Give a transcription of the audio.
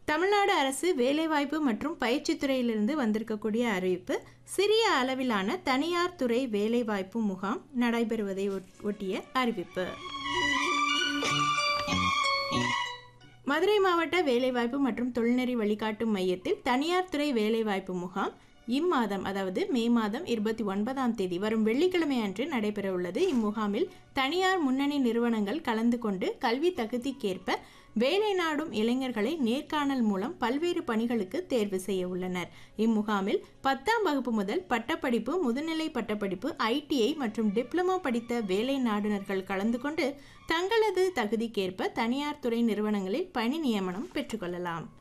தமிழ்நாடு அரசு வேலைவாய்ப்பு மற்றும் பயிற்சித் துறையிலிருந்து வந்திருக்கக்கூடிய அறிவிப்பு சிறிய அளவிலான தனியார் துறை வேலைவாய்ப்பு முகாம் நடைபெறுவதை ஒட்- ஒட்டிய அறிவிப்பு மதுரை மாவட்ட வேலைவாய்ப்பு மற்றும் தொழில்நெறி வழிகாட்டும் மையத்தில் தனியார் துறை வேலைவாய்ப்பு முகாம் இம்மாதம் அதாவது மே மாதம் இருபத்தி ஒன்பதாம் தேதி வரும் வெள்ளிக்கிழமை அன்று நடைபெற உள்ளது இம்முகாமில் தனியார் முன்னணி நிறுவனங்கள் கலந்து கொண்டு கல்வி தகுதிக்கேற்ப வேலை நாடும் இளைஞர்களை நேர்காணல் மூலம் பல்வேறு பணிகளுக்கு தேர்வு செய்ய உள்ளனர் இம்முகாமில் பத்தாம் வகுப்பு முதல் பட்டப்படிப்பு முதுநிலை பட்டப்படிப்பு ஐடிஐ மற்றும் டிப்ளமோ படித்த வேலை நாடுனர்கள் கலந்து கொண்டு தங்களது தகுதிக்கேற்ப தனியார் துறை நிறுவனங்களில் பணி நியமனம் பெற்றுக்கொள்ளலாம்